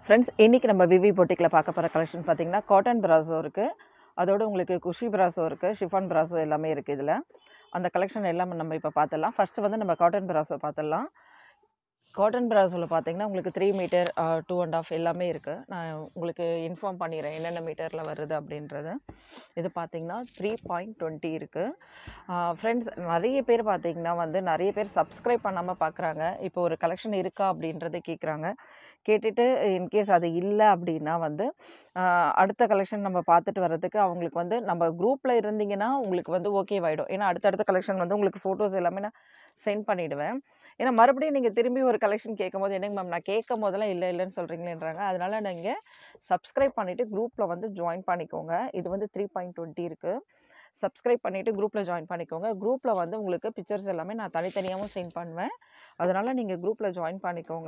friends இன்றைக்கி நம்ம விவி பொட்டிக்கில் பார்க்க போகிற கலெக்ஷன் பார்த்தீங்கன்னா காட்டன் பிராசோ இருக்குது அதோட உங்களுக்கு குஷி பிராசோ இருக்குது ஷிஃபான் பிராசோ எல்லாமே இருக்குது இதில் அந்த கலெக்ஷன் எல்லாம் நம்ம இப்போ பார்த்துடலாம் ஃபஸ்ட்டு வந்து நம்ம காட்டன் பிராசோ பார்த்துடலாம் காட்டன் பிராசோவில் பார்த்தீங்கன்னா உங்களுக்கு three metre two and half எல்லாமே இருக்குது நான் உங்களுக்கு இன்ஃபார்ம் பண்ணிடுறேன் என்னென்ன மீட்டரில் வருது அப்படின்றது இது பார்த்தீங்கன்னா த்ரீ பாயிண்ட் டுவெண்ட்டி இருக்குது ஃப்ரெண்ட்ஸ் நிறைய பேர் பார்த்தீங்கன்னா வந்து நிறைய பேர் சப்ஸ்கிரைப் பண்ணாமல் பார்க்குறாங்க இப்போ ஒரு கலெக்ஷன் இருக்கா அப்படின்றத கேட்குறாங்க கேட்டுட்டு இன்கேஸ் அது இல்லை அப்படின்னா வந்து ஆஹ் அடுத்த கலெக்ஷன் நம்ம பார்த்துட்டு வர்றதுக்கு அவங்களுக்கு வந்து நம்ம குரூப்பில் இருந்தீங்கன்னா உங்களுக்கு வந்து ஓகேவாயிடும் ஏன்னா அடுத்தடுத்த கலெக்ஷன் வந்து உங்களுக்கு ஃபோட்டோஸ் எல்லாமே நான் சென்ட் பண்ணிவிடுவேன் ஏன்னா மறுபடியும் நீங்கள் திரும்பி ஒரு கலெக்ஷன் கேட்கும் போது என்னங்க மேம் நான் கேட்கும் போதெல்லாம் இல்லை இல்லைன்னு சொல்கிறீங்களேன்றாங்க அதனால் நீங்கள் சப்ஸ்கிரைப் பண்ணிவிட்டு குரூப்பில் வந்து ஜாயின் பண்ணிக்கோங்க இது வந்து த்ரீ பாயிண்ட் டுவெண்ட்டி இருக்குது சப்ஸ்கிரைப் பண்ணிவிட்டு குரூப்பில் ஜாயின் பண்ணிக்கோங்க குரூப்பில் வந்து உங்களுக்கு பிக்சர்ஸ் எல்லாமே நான் தனித்தனியாகவும் சென்ட் பண்ணுவேன் அதனால் நீங்கள் குரூப்பில் ஜாயின் பண்ணிக்கோங்க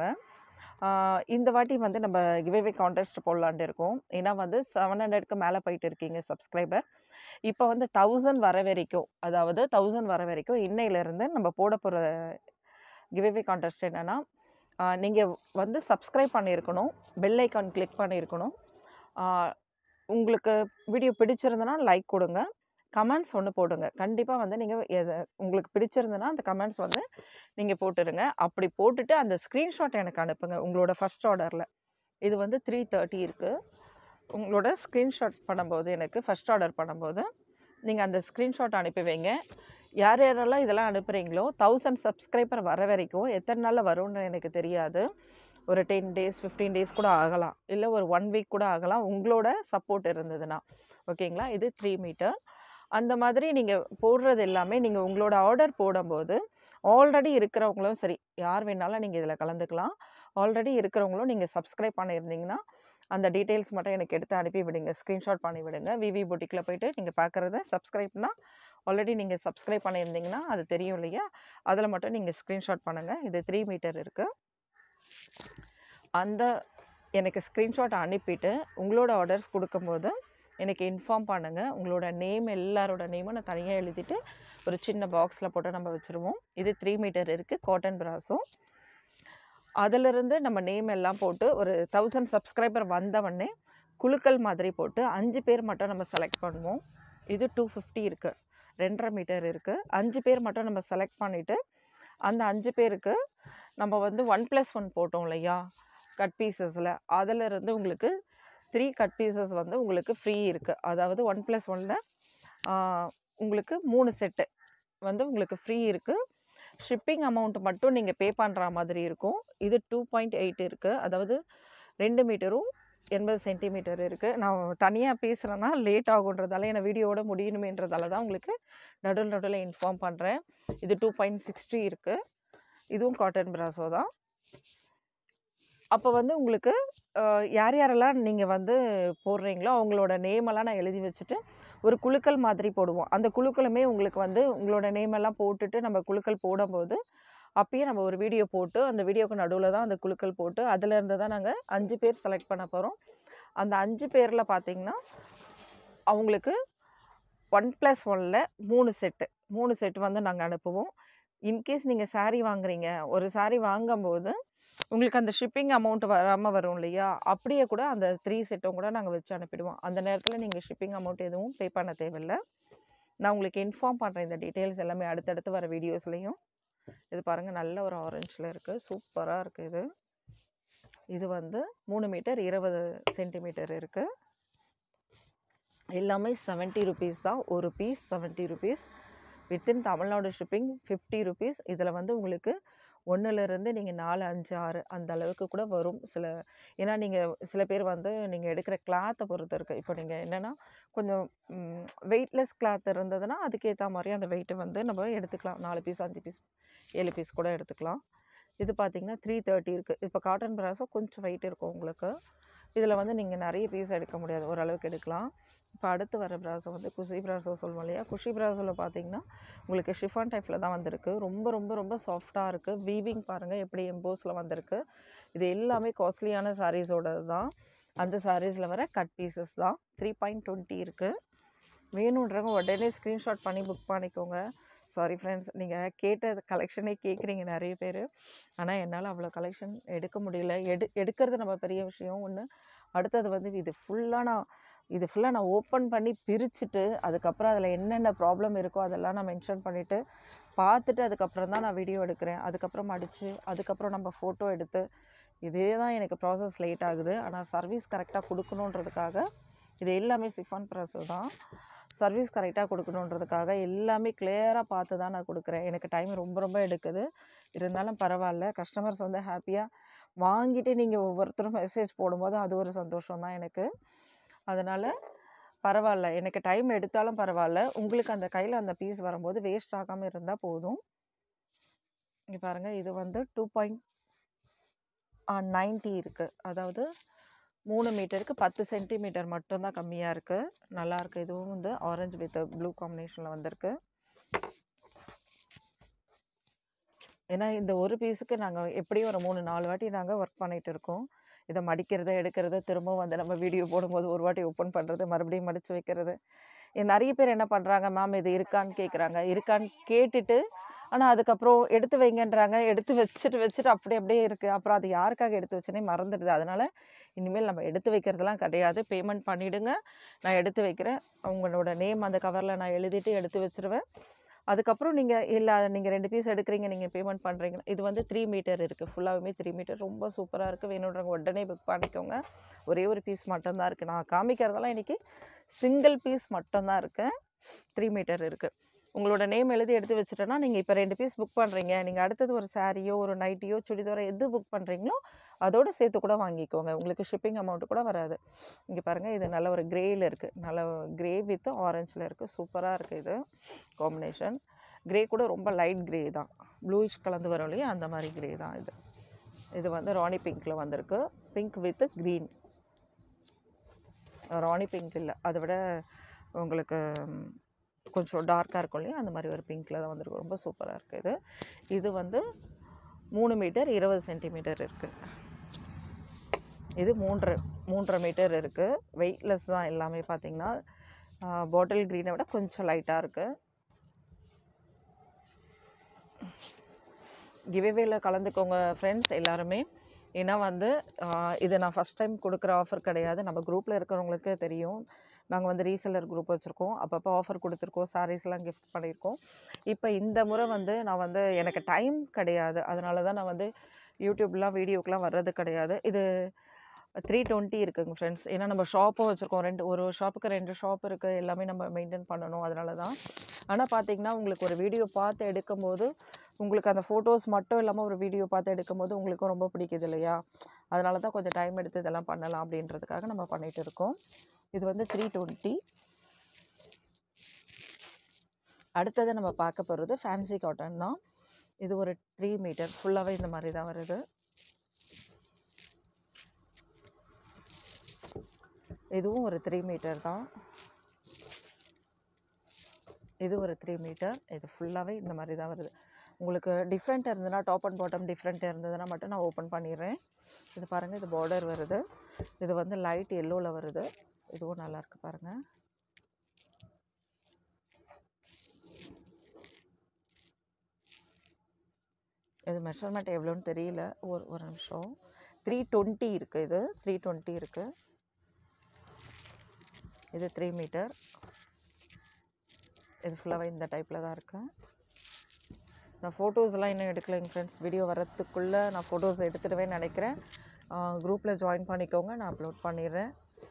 ஆஹ் இந்த வாட்டி வந்து நம்ம கிவேவே கான்டெஸ்ட் போடலான்ட்டு இருக்கோம் ஏன்னா வந்து செவன் ஹண்ட்ரட்க்கு மேலே போயிட்டு இருக்கீங்க சப்ஸ்கிரைபர் இப்போ வந்து தௌசண்ட் வர வரைக்கும் அதாவது தௌசண்ட் வர வரைக்கும் இன்னையிலேருந்து நம்ம போட போகிற கிவேவே கான்டெஸ்ட் என்னென்னா நீங்கள் வந்து சப்ஸ்கிரைப் பண்ணியிருக்கணும் பெல் ஐக்கான் கிளிக் பண்ணியிருக்கணும் ஆஹ் உங்களுக்கு வீடியோ பிடிச்சிருந்தனா லைக் கொடுங்க கமெண்ட்ஸ் ஒன்று போடுங்க கண்டிப்பாக வந்து நீங்கள் எது உங்களுக்கு பிடிச்சிருந்தனா அந்த கமெண்ட்ஸ் வந்து நீங்கள் போட்டுருங்க அப்படி போட்டுட்டு அந்த ஸ்க்ரீன்ஷாட் எனக்கு அனுப்புங்க உங்களோட ஃபஸ்ட் ஆர்டரில் இது வந்து த்ரீ தேர்ட்டி இருக்குது உங்களோட ஸ்க்ரீன்ஷாட் பண்ணும்போது எனக்கு ஃபஸ்ட் ஆர்டர் பண்ணும்போது நீங்கள் அந்த ஸ்க்ரீன்ஷாட் அனுப்பி வைங்க யார் யாரெல்லாம் இதெல்லாம் அனுப்புகிறீங்களோ தௌசண்ட் சப்ஸ்கிரைபர் வர வரைக்கும் எத்தனை நாளில் வரும்னு எனக்கு தெரியாது ஒரு டென் டேஸ் ஃபிஃப்டீன் டேஸ் கூட ஆகலாம் இல்லை ஒரு ஒன் வீக் கூட ஆகலாம் உங்களோட சப்போர்ட் இருந்ததுன்னா ஓகேங்களா இது த்ரீ மீட்டர் அந்த மாதிரி நீங்கள் போடுறது எல்லாமே நீங்கள் உங்களோட ஆர்டர் போடும்போது ஆல்ரெடி இருக்கிறவங்களும் சரி யார் வேணாலும் நீங்கள் இதில் கலந்துக்கலாம் ஆல்ரெடி இருக்கிறவங்களும் நீங்கள் சப்ஸ்கிரைப் பண்ணியிருந்தீங்கன்னா அந்த டீட்டெயில்ஸ் மட்டும் எனக்கு எடுத்து அனுப்பி விடுங்க ஸ்க்ரீன்ஷாட் பண்ணி விடுங்க விவி பொட்டிக்கில் போயிட்டு நீங்கள் பார்க்குறத சப்ஸ்கிரைப்னா ஆல்ரெடி நீங்கள் சப்ஸ்கிரைப் பண்ணியிருந்தீங்கன்னா அது தெரியும் இல்லையா அதில் மட்டும் நீங்கள் ஸ்க்ரீன்ஷாட் பண்ணுங்கள் இது த்ரீ மீட்டர் இருக்குது அந்த எனக்கு ஸ்க்ரீன்ஷாட் அனுப்பிட்டு உங்களோட ஆர்டர்ஸ் கொடுக்கும்போது எனக்கு இன்ஃபார்ம் பண்ணுங்கள் உங்களோட நேம் எல்லாரோட நேமும் நான் தனியாக எழுதிட்டு ஒரு சின்ன பாக்ஸில் போட்டு நம்ம வச்சுருவோம் இது த்ரீ மீட்டர் இருக்குது காட்டன் பிராஸும் அதிலிருந்து நம்ம நேம் எல்லாம் போட்டு ஒரு தௌசண்ட் சப்ஸ்கிரைபர் வந்தவொடனே குழுக்கள் மாதிரி போட்டு அஞ்சு பேர் மட்டும் நம்ம செலக்ட் பண்ணுவோம் இது டூ ஃபிஃப்டி இருக்குது ரெண்டரை மீட்டர் இருக்குது அஞ்சு பேர் மட்டும் நம்ம செலக்ட் பண்ணிவிட்டு அந்த அஞ்சு பேருக்கு நம்ம வந்து ஒன் ப்ளஸ் ஒன் போட்டோம் இல்லையா கட் பீசஸில் அதிலிருந்து உங்களுக்கு த்ரீ கட் பீசஸ் வந்து உங்களுக்கு ஃப்ரீ இருக்குது அதாவது ஒன் ப்ளஸ் ஒனில் உங்களுக்கு மூணு செட்டு வந்து உங்களுக்கு ஃப்ரீ இருக்குது ஷிப்பிங் அமௌண்ட் மட்டும் நீங்கள் பே பண்ணுற மாதிரி இருக்கும் இது டூ பாயிண்ட் எயிட் இருக்குது அதாவது ரெண்டு மீட்டரும் எண்பது சென்டிமீட்டர் இருக்குது நான் தனியாக பேசுகிறேன்னா லேட் ஆகுன்றதால என்னை வீடியோவோட முடியணுமேன்றதால தான் உங்களுக்கு நடுவில் நடுவில் இன்ஃபார்ம் பண்ணுறேன் இது டூ பாயிண்ட் சிக்ஸ்டி இருக்குது இதுவும் காட்டன் பிராசோ தான் அப்போ வந்து உங்களுக்கு அஹ், யார் யாரெல்லாம் நீங்கள் வந்து போடுறீங்களோ அவங்களோட நேமெல்லாம் நான் எழுதி வச்சுட்டு ஒரு குழுக்கள் மாதிரி போடுவோம் அந்த குழுக்களுமே உங்களுக்கு வந்து உங்களோட நேமெல்லாம் போட்டுட்டு நம்ம குழுக்கள் போடும்போது அப்பயே நம்ம ஒரு வீடியோ போட்டு அந்த வீடியோக்கு நடுவில் தான் அந்த குழுக்கள் போட்டு அதுலேருந்து தான் நாங்கள் அஞ்சு பேர் செலக்ட் பண்ண போகிறோம் அந்த அஞ்சு பேரில் பார்த்தீங்கன்னா அவங்களுக்கு ஒன் ப்ளஸ் ஒனில் மூணு செட்டு மூணு செட் வந்து நாங்கள் அனுப்புவோம் இன்கேஸ் நீங்கள் saree வாங்குறீங்க ஒரு saree வாங்கும்போது உங்களுக்கு அந்த ஷிப்பிங் அமௌண்ட் வராமல் வரும் இல்லையா அப்படியே கூட அந்த த்ரீ செட்டும் கூட நாங்கள் வச்சு அனுப்பிடுவோம் அந்த நேரத்தில் நீங்கள் ஷிப்பிங் அமௌண்ட் எதுவும் பே பண்ண தேவையில்லை நான் உங்களுக்கு இன்ஃபார்ம் பண்ணுறேன் இந்த டீட்டெயில்ஸ் எல்லாமே அடுத்தடுத்து வர வீடியோஸ்லேயும் இது பாருங்கள் நல்ல ஒரு ஆரஞ்சில் இருக்குது சூப்பராக இருக்குது இது இது வந்து மூணு மீட்டர் இருபது சென்டிமீட்டர் இருக்குது எல்லாமே செவன்ட்டி ருபீஸ் தான் ஒரு piece seventy rupees within Tamil Nadu shipping fifty rupees இதில் வந்து உங்களுக்கு ஒன்றுலேருந்து நீங்கள் நாலு அஞ்சு ஆறு அந்த அளவுக்கு கூட வரும் சில ஏன்னா நீங்கள் சில பேர் வந்து நீங்கள் எடுக்கிற கிளாத்தை பொறுத்து இருக்குது இப்போ நீங்கள் என்னென்னா கொஞ்சம் வெயிட்லெஸ் கிளாத் இருந்ததுன்னா அதுக்கேற்ற மாதிரி அந்த வெயிட்டை வந்து நம்ம எடுத்துக்கலாம் நாலு பீஸ் அஞ்சு பீஸ் ஏழு பீஸ் கூட எடுத்துக்கலாம் இது பார்த்தீங்கன்னா த்ரீ தேர்ட்டி இருக்குது இப்போ காட்டன் பிராஸோ கொஞ்சம் வெயிட் இருக்கும் உங்களுக்கு இதில் வந்து நீங்கள் நிறைய பீஸ் எடுக்க முடியாது ஓரளவுக்கு எடுக்கலாம் இப்போ அடுத்து வர பிராஸோ வந்து குஷி பிராஸோ சொல்லுவோம் இல்லையா குஷி பிராஸோவில் பார்த்தீங்கன்னா உங்களுக்கு ஷிஃபான் டைப்பில் தான் வந்திருக்கு ரொம்ப ரொம்ப ரொம்ப சாஃப்டாக இருக்குது வீவிங் பாருங்கள் எப்படி எம்போஸில் வந்திருக்கு இது எல்லாமே காஸ்ட்லியான சாரீஸோட தான் அந்த சாரீஸில் வர கட் பீசஸ் தான் த்ரீ பாயிண்ட் டுவெண்ட்டி இருக்குது வேணுன்றவங்க உடனே ஸ்க்ரீன்ஷாட் பண்ணி புக் பண்ணிக்கோங்க சாரி ஃப்ரெண்ட்ஸ் நீங்கள் கேட்ட கலெக்ஷனே கேட்குறீங்க நிறைய பேர் ஆனால் என்னால் அவ்வளோ கலெக்ஷன் எடுக்க முடியல எடு எடுக்கிறது நம்ம பெரிய விஷயம் ஒன்று அடுத்தது வந்து இது ஃபுல்லாக நான் இது ஃபுல்லாக நான் ஓப்பன் பண்ணி பிரிச்சுட்டு அதுக்கப்புறம் அதில் என்னென்ன ப்ராப்ளம் இருக்கோ அதெல்லாம் நான் மென்ஷன் பண்ணிவிட்டு பார்த்துட்டு அதுக்கப்புறம் தான் நான் வீடியோ எடுக்கிறேன் அதுக்கப்புறம் அடித்து அதுக்கப்புறம் நம்ம ஃபோட்டோ எடுத்து இதே தான் எனக்கு ப்ராசஸ் லேட் ஆகுது ஆனால் சர்வீஸ் கரெக்டாக கொடுக்கணுன்றதுக்காக இது எல்லாமே சிஃபான் ப்ராசோ தான் சர்வீஸ் கரெக்டாக கொடுக்கணுன்றதுக்காக எல்லாமே கிளியராக பார்த்து தான் நான் கொடுக்குறேன் எனக்கு டைம் ரொம்ப ரொம்ப எடுக்குது இருந்தாலும் பரவாயில்ல கஸ்டமர்ஸ் வந்து ஹாப்பியாக வாங்கிட்டு நீங்கள் ஒவ்வொருத்தரும் மெசேஜ் போடும்போது அது ஒரு சந்தோஷம் தான் எனக்கு அதனால் பரவாயில்ல எனக்கு டைம் எடுத்தாலும் பரவாயில்ல உங்களுக்கு அந்த கையில் அந்த பீஸ் வரும்போது வேஸ்ட் ஆகாமல் இருந்தால் போதும் இங்கே பாருங்கள் இது வந்து டூ பாயிண்ட் நைன்ட்டி இருக்குது அதாவது மூணு மீட்டருக்கு பத்து சென்டிமீட்டர் மட்டும்தான் கம்மியாக இருக்குது நல்லாயிருக்கு இதுவும் வந்து ஆரஞ்சு வித் ப்ளூ காம்பினேஷனில் வந்திருக்கு ஏன்னா இந்த ஒரு பீஸுக்கு நாங்கள் எப்படியும் ஒரு மூணு நாலு வாட்டி நாங்கள் ஒர்க் பண்ணிகிட்டு இருக்கோம் இதை மடிக்கிறது எடுக்கிறது திரும்பவும் வந்து நம்ம வீடியோ போடும்போது ஒரு வாட்டி ஓப்பன் பண்ணுறது மறுபடியும் மடித்து வைக்கிறது எ- நிறைய பேர் என்ன பண்ணுறாங்க மேம் இது இருக்கான்னு கேட்குறாங்க இருக்கான்னு கேட்டுட்டு ஆனால் அதுக்கப்புறம் எடுத்து வைங்கன்றாங்க எடுத்து வச்சுட்டு வச்சுட்டு அப்படி அப்படியே இருக்குது அப்புறம் அது யாருக்காக எடுத்து வச்சேனே மறந்துடுது அதனால் இனிமேல் நம்ம எடுத்து வைக்கிறதுலாம் கிடையாது பேமெண்ட் பண்ணிவிடுங்க நான் எடுத்து வைக்கிறேன் உங்களோட நேம் அந்த கவரில் நான் எழுதிட்டு எடுத்து வச்சிருவேன் அதுக்கப்புறம் நீங்கள் இல்லை நீங்கள் ரெண்டு பீஸ் எடுக்கிறீங்க நீங்கள் பேமெண்ட் பண்ணுறீங்க இது வந்து த்ரீ மீட்டர் இருக்குது ஃபுல்லாகவுமே த்ரீ மீட்டர் ரொம்ப சூப்பராக இருக்குது வேணுன்றவங்க உடனே புக் பண்ணிக்கோங்க ஒரே ஒரு பீஸ் மட்டும்தான் இருக்குது நான் காமிக்கிறதெல்லாம் இன்றைக்கி சிங்கிள் பீஸ் மட்டும்தான் இருக்குது த்ரீ மீட்டர் இருக்குது உங்களோட நேம் எழுதி எடுத்து வச்சுட்டோன்னா நீங்கள் இப்போ ரெண்டு பீஸ் புக் பண்ணுறீங்க நீங்கள் அடுத்தது ஒரு சாரியோ ஒரு நைட்டியோ சுடிதாரோ எது புக் பண்ணுறீங்களோ அதோட சேர்த்து கூட வாங்கிக்கோங்க உங்களுக்கு ஷிப்பிங் அமௌண்ட் கூட வராது இங்கே பாருங்கள் இது நல்ல ஒரு கிரேயில் இருக்குது நல்ல கிரே வித் ஆரஞ்சில் இருக்குது சூப்பராக இருக்குது இது காம்பினேஷன் கிரே கூட ரொம்ப லைட் கிரே தான் ப்ளூயிஷ் கலந்து வரும் இல்லையா அந்த மாதிரி கிரே தான் இது இது வந்து ராணி பிங்க்கில் வந்திருக்கு pink with green rani pink இல்லை அதை விட உங்களுக்கு ம், கொஞ்சம் டார்க்காக இருக்கும் இல்லையா அந்த மாதிரி ஒரு பிங்க்கில் தான் வந்திருக்கு ரொம்ப சூப்பராக இருக்குது இது இது வந்து மூணு மீட்டர் இருபது சென்டிமீட்டர் இருக்குது இது மூன்று மூன்றரை மீட்டர் இருக்குது வெயிட்லெஸ் தான் எல்லாமே பார்த்தீங்கன்னா பாட்டில் க்ரீனை விட கொஞ்சம் லைட்டாக இருக்குது கிவேவேல கலந்துக்கோங்க ஃப்ரெண்ட்ஸ் எல்லாருமே ஏன்னா வந்து ஆஹ் இது நான் ஃபஸ்ட் டைம் கொடுக்குற ஆஃபர் கிடையாது நம்ம குரூப்பில் இருக்கிறவங்களுக்கு தெரியும் நாங்கள் வந்து ரீசெல்லர் குரூப் வச்சுருக்கோம் அப்பப்போ ஆஃபர் கொடுத்துருக்கோம் சாரீஸ்லாம் கிஃப்ட் பண்ணியிருக்கோம் இப்போ இந்த முறை வந்து நான் வந்து எனக்கு டைம் கிடையாது அதனால தான் நான் வந்து யூடியூப்லாம் வீடியோக்கெலாம் வர்றது கிடையாது இது த்ரீ டுவெண்ட்டி இருக்குங்க ஃப்ரெண்ட்ஸ் ஏன்னா நம்ம ஷாப்பும் வச்சுருக்கோம் ரெண்டு ஒரு ஷாப்புக்கு ரெண்டு ஷாப் இருக்குது எல்லாமே நம்ம மெயின்டைன் பண்ணணும் அதனால தான் ஆனால் பார்த்தீங்கன்னா உங்களுக்கு ஒரு வீடியோ பார்த்து எடுக்கும்போது உங்களுக்கு அந்த ஃபோட்டோஸ் மட்டும் இல்லாமல் ஒரு வீடியோ பார்த்து எடுக்கும்போது உங்களுக்கும் ரொம்ப பிடிக்குது இல்லையா அதனால தான் கொஞ்சம் டைம் எடுத்து இதெல்லாம் பண்ணலாம் அப்படின்றதுக்காக நம்ம பண்ணிகிட்டு இருக்கோம் இது வந்து த்ரீ டுவெண்ட்டி அடுத்தது நம்ம பார்க்க போகிறது ஃபேன்சி காட்டன் தான் இது ஒரு த்ரீ மீட்டர் ஃபுல்லாகவே இந்த மாதிரி தான் வருது இதுவும் ஒரு த்ரீ மீட்டர் தான் இது ஒரு த்ரீ மீட்டர் இது ஃபுல்லாகவே இந்த மாதிரி தான் வருது உங்களுக்கு டிஃப்ரெண்ட் இருந்ததுன்னா டாப் அண்ட் பாட்டம் டிஃப்ரெண்ட் இருந்ததுன்னா மட்டும் நான் ஓப்பன் பண்ணிடுறேன் இது பாருங்கள் இது பார்டர் வருது இது வந்து லைட் எல்லோவில் வருது இதுவும் நல்லா இருக்கு பாருங்கள் இது மெஷர்மெண்ட் எவ்வளோன்னு தெரியல ஒரு ஒரு நிமிஷம் த்ரீ டுவெண்ட்டி இருக்குது இது த்ரீ டுவெண்ட்டி இருக்குது இது த்ரீ மீட்டர் இது ஃபுல்லாகவே இந்த டைப்பில் தான் இருக்கு நான் ஃபோட்டோஸ்லாம் இன்னும் எடுக்கலைங்க ஃப்ரெண்ட்ஸ் வீடியோ வரத்துக்குள்ளே நான் ஃபோட்டோஸ் எடுத்துடுவேன்னு நினைக்கிறேன் குரூப்பில் ஜாயின் பண்ணிக்கோங்க நான் அப்லோட் பண்ணிடுறேன்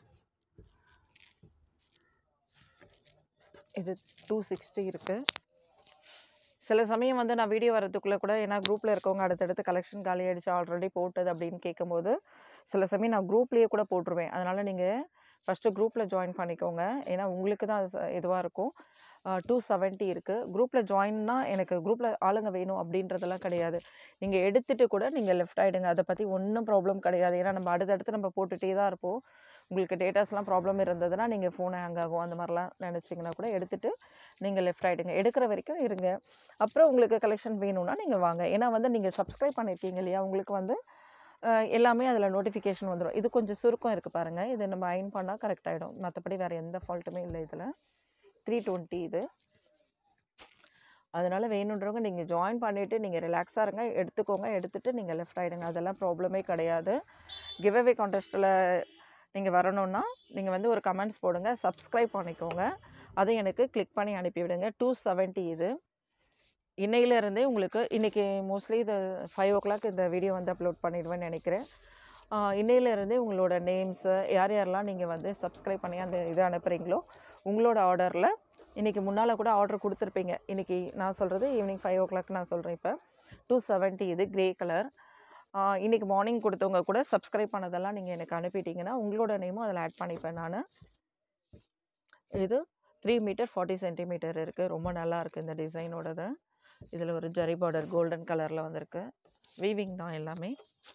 இது டூ சிக்ஸ்டி இருக்குது சில சமயம் வந்து நான் வீடியோ வரதுக்குள்ளே கூட ஏன்னா குரூப்பில் இருக்கவங்க அடுத்தடுத்து கலெக்ஷன் காலி ஆயிடுச்சு ஆல்ரெடி போட்டது அப்படின்னு கேட்கும்போது சில சமயம் நான் குரூப்லேயே கூட போட்டுருவேன் அதனால் நீங்கள் ஃபஸ்ட்டு குரூப்பில் ஜாயின் பண்ணிக்கோங்க ஏன்னா உங்களுக்கு தான் இதுவாக இருக்கும் டூ செவன்ட்டி இருக்குது குரூப்பில் ஜாயின்னா எனக்கு குரூப்பில் ஆளுங்க வேணும் அப்படின்றதெல்லாம் கிடையாது நீங்கள் எடுத்துகிட்டு கூட நீங்கள் லெஃப்ட் ஆகிடுங்க அதை பற்றி ஒன்றும் ப்ராப்ளம் கிடையாது ஏன்னா நம்ம அடுத்தடுத்து நம்ம போட்டுகிட்டே தான் இருப்போம் உங்களுக்கு டேட்டாஸ்லாம் ப்ராப்ளம் இருந்ததுன்னா நீங்கள் ஃபோன் ஹேங் ஆகும் அந்த மாதிரிலாம் நினச்சிங்கன்னா கூட எடுத்துகிட்டு நீங்கள் லெஃப்ட் ஆகிடுங்க எடுக்கிற வரைக்கும் இருங்க அப்புறம் உங்களுக்கு கலெக்ஷன் வேணும்னா நீங்கள் வாங்க ஏன்னா வந்து நீங்கள் சப்ஸ்கிரைப் பண்ணியிருக்கீங்க இல்லையா உங்களுக்கு வந்து அஹ், எல்லாமே அதில் நோட்டிஃபிகேஷன் வந்துடும் இது கொஞ்சம் சுருக்கம் இருக்குது பாருங்கள் இது நம்ம அயன் பண்ணால் கரெக்ட் ஆகிடும் மற்றபடி வேறு எந்த ஃபால்ட்டுமே இல்லை இதில் த்ரீ டுவெண்ட்டி இது அதனால் வேணுன்றவங்க நீங்கள் ஜாயின் பண்ணிவிட்டு நீங்கள் ரிலாக்ஸாக இருங்க எடுத்துக்கோங்க எடுத்துகிட்டு நீங்கள் லெஃப்ட் ஆகிடுங்க அதெல்லாம் ப்ராப்ளமே கிடையாது கிவ் அவே கான்டெஸ்ட்டில் நீங்கள் வரணுன்னா நீங்கள் வந்து ஒரு கமெண்ட்ஸ் போடுங்க சப்ஸ்கிரைப் பண்ணிக்கோங்க அதை எனக்கு கிளிக் பண்ணி அனுப்பிவிடுங்க டூ செவன்ட்டி இது இன்னையிலேருந்தே உங்களுக்கு இன்றைக்கி மோஸ்ட்லி இது ஃபைவ் ஓ கிளாக் இந்த வீடியோ வந்து அப்லோட் பண்ணிடுவேன்னு நினைக்கிறேன் இன்னையிலேருந்தே உங்களோட நேம்ஸு யார் யாரெல்லாம் நீங்கள் வந்து சப்ஸ்கிரைப் பண்ணி அந்த இது அனுப்புகிறீங்களோ உங்களோட ஆர்டரில் இன்றைக்கி முன்னால் கூட ஆர்டர் கொடுத்துருப்பீங்க இன்றைக்கி நான் சொல்கிறது ஈவினிங் ஃபைவ் ஓ கிளாக் நான் சொல்கிறேன் இப்போ டூ செவன்ட்டி இது க்ரே கலர் இன்றைக்கி மார்னிங் கொடுத்தவங்க கூட சப்ஸ்கிரைப் பண்ணதெல்லாம் நீங்கள் எனக்கு அனுப்பிட்டீங்கன்னா உங்களோட நேமும் அதில் ஆட் பண்ணிப்பேன் நான் இது த்ரீ மீட்டர் ஃபார்ட்டி சென்டிமீட்டர் இருக்குது ரொம்ப நல்லா இருக்குது இந்த டிசைனோடது இதில் ஒரு ஜரி பார்டர் கோல்டன் கலரில் வந்திருக்கு வீவிங் தான் எல்லாமே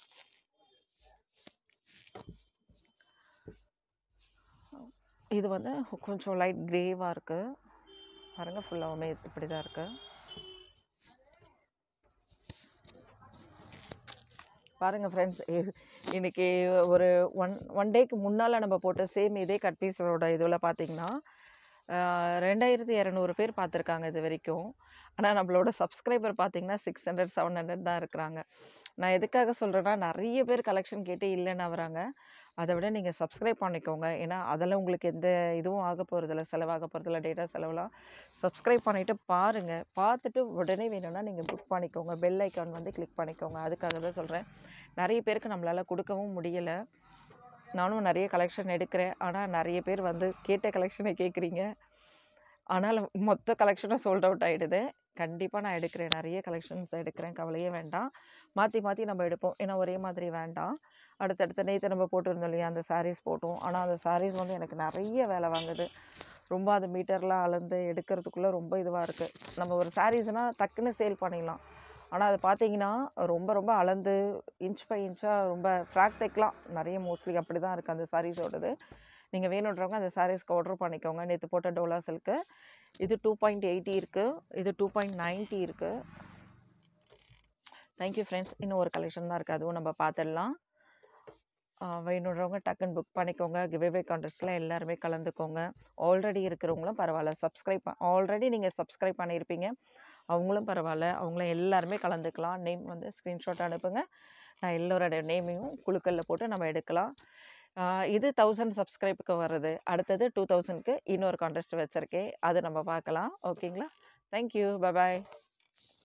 இது வந்து கொஞ்சம் லைட் க்ரேவாக இருக்குது பாருங்கள் ஃபுல்லாகவுமே இப்படி தான் இருக்குது பாருங்கள் ஃப்ரெண்ட்ஸ் இன்றைக்கி ஒரு ஒன் ஒன் டேக்கு முன்னால் நம்ம போட்ட சேம் இதே கட் பீஸோட இதில் பார்த்தீங்கன்னா ரெண்டாயிரத்தி இரநூறு பேர் பார்த்துருக்காங்க இது வரைக்கும் ஆனால் நம்மளோட சப்ஸ்கிரைபர் பார்த்தீங்கன்னா சிக்ஸ் ஹண்ட்ரட் செவன் ஹண்ட்ரட் தான் இருக்கிறாங்க நான் எதுக்காக சொல்கிறேன்னா நிறைய பேர் கலெக்ஷன் கேட்டு இல்லைன்னு வராங்க அதை விட நீங்கள் சப்ஸ்கிரைப் பண்ணிக்கோங்க ஏன்னா அதில் உங்களுக்கு எந்த இதுவும் ஆக போகிறதில்ல செலவாக போகிறதில்ல டேட்டா செலவுலாம் சப்ஸ்கிரைப் பண்ணிவிட்டு பாருங்கள் பார்த்துட்டு உடனே வேணும்னா நீங்கள் புக் பண்ணிக்கோங்க பெல் ஐக்கான் வந்து கிளிக் பண்ணிக்கோங்க அதுக்காக தான் சொல்கிறேன் நிறைய பேருக்கு நம்மளால் கொடுக்கவும் முடியலை நானும் நிறைய கலெக்ஷன் எடுக்கிறேன் ஆனால் நிறைய பேர் வந்து கேட்ட கலெக்ஷனை கேட்குறீங்க ஆனால் மொத்த கலெக்ஷனும் சோல்ட் அவுட் ஆகிடுது கண்டிப்பாக நான் எடுக்கிறேன் நிறைய கலெக்ஷன்ஸ் எடுக்கிறேன் கவலையே வேண்டாம் மாற்றி மாற்றி நம்ம எடுப்போம் ஏன்னா ஒரே மாதிரி வேண்டாம் அடுத்தடுத்த நேற்று நம்ம போட்டிருந்தோம் இல்லையா அந்த சாரீஸ் போட்டோம் ஆனால் அந்த சாரீஸ் வந்து எனக்கு நிறைய வேலை வாங்குது ரொம்ப அது மீட்டர்லாம் அளந்து எடுக்கிறதுக்குள்ளே ரொம்ப இதுவாக இருக்குது நம்ம ஒரு சாரீஸ்னால் டக்குன்னு சேல் பண்ணிடலாம் ஆனால் அது பார்த்தீங்கன்னா ரொம்ப ரொம்ப அளந்து இன்ச் பை இன்ச்சாக ரொம்ப ஃப்ராக் தைக்கலாம் நிறைய மோஸ்ட்லி அப்படி தான் இருக்குது அந்த சாரீஸோடது நீங்கள் வேணுன்றவங்க அந்த சாரீஸ்க்கு ஆர்டர் பண்ணிக்கோங்க நேற்று போட்ட டோலா சில்க்கு இது டூ பாயிண்ட் எயிட்டி இருக்குது இது டூ பாயிண்ட் நைன்ட்டி இருக்குது தேங்க்யூ ஃப்ரெண்ட்ஸ் இன்னும் ஒரு கலெக்ஷன் தான் இருக்குது அதுவும் நம்ம பார்த்துடலாம் வேணுன்றவங்க டக்குன்னு புக் பண்ணிக்கோங்க கிவ்அவே கான்டெஸ்ட்டில் எல்லாருமே கலந்துக்கோங்க ஆல்ரெடி இருக்கிறவங்களும் பரவாயில்ல சப்ஸ்கிரைப் ஆல்ரெடி நீங்கள் சப்ஸ்கிரைப் பண்ணியிருப்பீங்க அவங்களும் பரவாயில்ல அவங்களும் எல்லாருமே கலந்துக்கலாம் நேம் வந்து ஸ்க்ரீன்ஷாட் அனுப்புங்க நான் எல்லோரோட நேமையும் குழுக்களில் போட்டு நம்ம எடுக்கலாம் இது தௌசண்ட் சப்ஸ்கிரைப்புக்கு வருது அடுத்தது டூ தௌசண்ட்க்கு இன்னொரு கான்டெஸ்ட் வச்சுருக்கேன் அது நம்ம பார்க்கலாம் ஓகேங்களா தேங்க்யூ பபாய்